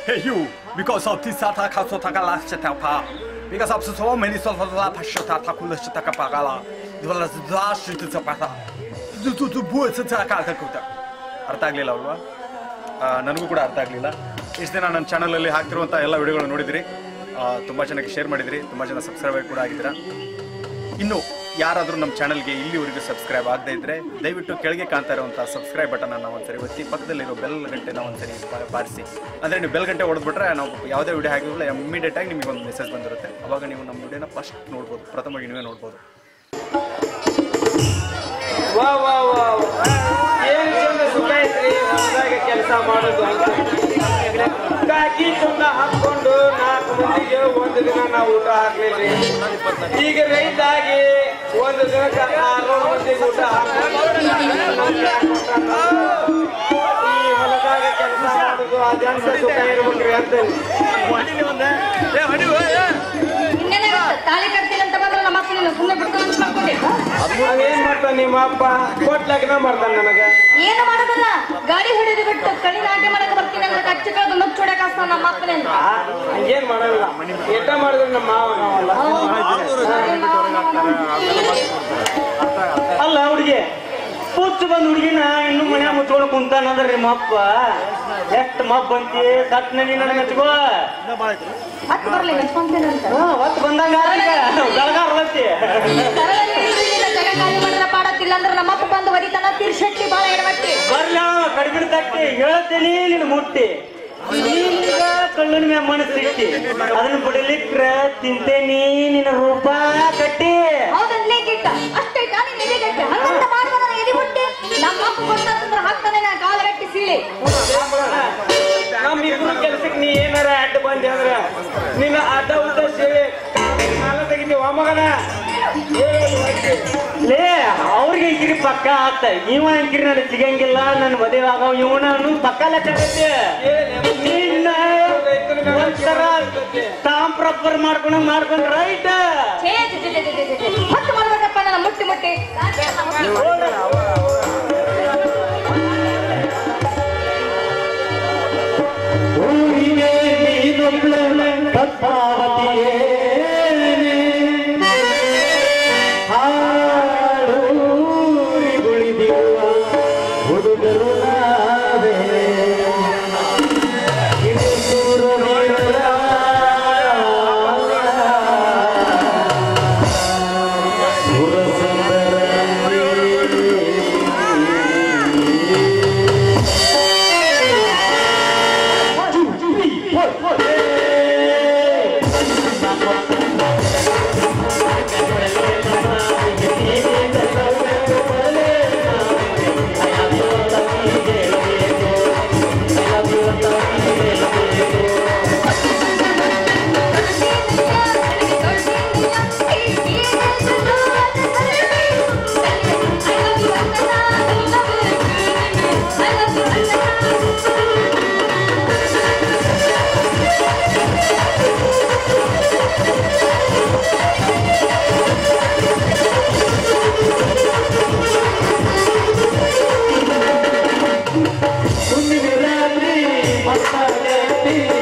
Hey you, because of this attack, so taka last tapa. Because of so many so la pashata takula shtaka pagala. Dwala dash to zapata. ಇದು ತು ಬೂ ಕೂತ ಅರ್ಥ ಆಗಲಿಲ್ಲ ಅಲ್ವಾ ಆ, ನನಗೂ ಕೂಡ ಅರ್ಥ ಆಗಲಿಲ್ಲ ಇಷ್ಟು ದಿನ ನನ್ನ ಚಾನಲಲ್ಲಿ ಹಾಕ್ತಿರುವಂಥ ಎಲ್ಲ ವಿಡಿಯೋಗಳು ನೋಡಿದಿರಿ ತುಂಬ ಜನಕ್ಕೆ ಶೇರ್ ಮಾಡಿದಿರಿ ತುಂಬ ಜನ ಸಬ್ಸ್ಕ್ರೈಬರ್ ಕೂಡ ಆಗಿದ್ದೀರಾ ಇನ್ನು ಯಾರಾದರೂ ನಮ್ಮ ಚಾನಲ್ಗೆ ಇಲ್ಲಿವರೆಗೂ ಸಬ್ಸ್ಕ್ರೈಬ್ ಆಗದೇ ಇದ್ದರೆ ದಯವಿಟ್ಟು ಕೆಳಗೆ ಕಾಣ್ತಾ ಇರುವಂಥ ಸಬ್ಸ್ಕ್ರೈಬ್ ಬಟನನ್ನು ಒಂದ್ಸರಿ ಒತ್ತಿ ಪಕ್ಕದಲ್ಲಿರೋ ಬೆಲ್ ಗಂಟೆನ ಒಂದ್ಸರಿ ಬಾ- ಬಾರಿಸಿ ಅಂದರೆ ನೀವು ಬೆಲ್ ಗಂಟೆ ಹೊಡೆದ್ಬಿಟ್ರೆ ನಾವು ಯಾವುದೇ ವಿಡಿಯೋ ಹಾಕಿದ್ರೆ ಇಮಿಡಿಯೇಟಾಗಿ ನಿಮಗೆ ಒಂದು ಮೆಸೇಜ್ ಬಂದಿರುತ್ತೆ ಅವಾಗ ನೀವು ನಮ್ಮ ವಿಡಿಯೋನ ಫಸ್ಟ್ ನೋಡ್ಬೋದು ಪ್ರಥಮವಾಗಿ ನೀವೇ ನೋಡ್ಬೋದು ವಾ ವಾ ವಾ ಏನ್ ಚಂದ ಸುಖ ಐತ್ರಿ ಹೊಲದಾಗ ಕೆಲಸ ಮಾಡೋದು ಕಾಕಿ ಚಂದ ಹಾಕೊಂಡು ನಾಲ್ಕು ಮಂದಿಗೆ ಒಂದು ದಿನ ನಾವು ಊಟ ಹಾಕ್ಲಿಲ್ರಿ ಈಗ ರೈತ ಆಗಿ ಒಂದು ದಿನಕ್ಕೆ ಆರು ಮಂದಿಗೆ ಊಟ ಹಾಕ್ಬೇಕು ಈ ಹೊಲದಾಗ ಕೆಲಸ ಮಾಡೋದು ಅದೆಂತ ಸುಖ ಇರ್ಬೇಕ್ರಿ ಅಂತೇಳಿ ಇನ್ನೇನಾಗುತ್ತೆ ತಾಳಿ ಕಟ್ತೀನಿ ಅಂತ ಬಂದ್ರೆ ನಮ್ಮ ಅಪ್ಪನ ಸುಮ್ಮನೆ ಬಿಡ್ಕೊಂಡು ಅಂತ ಮಾಡ್ಕೊಂಡೆ ಅವೇನ್ ಮಾಡ್ತಾನ ನಿಮ್ಮ ಅಪ್ಪ ಕೊಟ್ ಲಗ್ನ ಮಾಡ್ತಾನ ನನಗ ಏನು ಮಾಡೋದಲ್ಲ ಗಾಡಿ ಹಿಡಿದು ಬಿಟ್ಟು ಕಳಿ ನಾಟ್ಯ ಮಾಡಕ್ ಬರ್ತೀನಿ ಅಂದ್ರೆ ಕಚ್ಚಿ ಕಳೆದು ನುಚ್ಚು ಹೊಡಕ್ ಹಾಕ್ತಾನ ನಮ್ಮ ಅಪ್ಪನೇ ಅಂತ ಆ, ಹಂಗೇನ್ ಮಾಡಲ್ಲ ಎಟ್ಟ ಮಾಡಿದ್ರೆ ನಮ್ಮ ಮಾವ ನಾವಲ್ಲ ಅಲ್ಲ ಹುಡುಗಿ ಪುಚ್ಚ ಬಂದ್ ಹುಡುಗಿನ ಇನ್ನು ಮನೆ ಮುಚ್ಕೊಂಡು ಕುಂತಾನಂದ್ರೆ ನಿಮ್ಮ ಅಪ್ಪ ಎಷ್ಟ್ ಮಬ್ಬ ಅಂತಿ ಸಟ್ ನಡಿ ನನಗೆ ಹಚ್ಕೋ ಮತ್ತೆ ಬರ್ಲಿ ಮೆಚ್ಕೊಂತೇನೆ ಅಂತ ಹಾ ಒತ್ತು ಬಂದಂಗ ಬೆಳಗಾರ ಹೊತ್ತಿ ಸರಳ ನೀರಿನಿಂದ ಜಗ ಖಾಲಿ ಮಾಡಿದ್ರೆ ಪಾಡತ್ತಿಲ್ಲ ಅಂದ್ರೆ ನಮ್ಮ ಅಪ್ಪ ಬಂದು ಒದಿತನ ತೀರ್ಶೆಟ್ಟಿ ಬಾಳ ಎಡವಟ್ಟಿ ಬರ್ಲ ಕಡಿಮೆ ತಟ್ಟಿ ಹೇಳ್ತೇನಿ ನಿನ್ ಮುಟ್ಟಿ ನೀನೀಗ ಕಳ್ಳನ ಮ್ಯಾಗ ಮನಸ್ಸಿಟ್ಟಿ ಅದನ್ನ ಬಿಡಲಿಕ್ರ ತಿಂತೇನಿ ನಿನ್ನ ರೂಪ ಕಟ್ಟಿ ಹೌದನ್ನೇ ಕಿಟ್ಟ ಅಷ್ಟೇ ತಾನೇ ನೆಲೆಗಟ್ಟೆ ಹಂಗಂತ ಮಾಡುವ ನನ್ನ ಎದಿ ಮುಟ್ಟಿ ನಮ್ಮ ಅಪ್ಪ ಗೊತ್ತಂದ್ರೆ ಹಾಕ್ತಾನೆ ನಾ ಕಾಲಗಟ್ಟಿ ಸೀಳಿ ನಮ್ಮ ಇಬ್ರು ಕೆಲ್ಸಕ್ಕೆ ನೀ ಏನಾರ ಅಡ್ಡ ಬಂದೆ ಅಂದ್ರ ನಿನ್ನ ಅಡ್ಡ ಉದ್ದ ಸೇವೆ ಸಾಲ ತೆಗಿತೀವ ಮಗನ ಲೇ ಅವ್ರಿಗೆ ಇಕ್ಕಿರಿ ಪಕ್ಕ ಆತ ಇವ ಅಂಕಿರಿ ನನಗೆ ಸಿಗಂಗಿಲ್ಲ ನನ್ನ ಮದುವೆ ಆಗೋ ಇವನ ಅನ್ನೋದು ಪಕ್ಕ ಲೆಕ್ಕ ಆಗತ್ತೆ ನಿನ್ನ ಒಂಥರ ತಾಮ್ ಪ್ರಾಪರ್ ಮಾಡ್ಕೊಂಡ್ ಮಾಡ್ಕೊಂಡ್ ರೈಟ್ ಛೇ ಛೇ ಛೇ ಛೇ ಛೇ ಛೇ ಛೇ. ಮತ್ತೆ ಮಾಡ್ಬೇಕಪ್ಪ ನನ್ನ ಮುಟ್ಟಿ ಮುಟ್ಟಿ ಊರಿಗೆ ನೀನೊಬ್ಳೆ ಪದ್ಮಾವತಿಯೇ ಹಾಡೂರಿ ಗುಳಿದಿರುವ ಹುಡುಗರು ನಾವೇ ಇದು ಸೂರ್ಯನಿರ ರಾತ್ರಿ ಮತ್ತಾಳೆ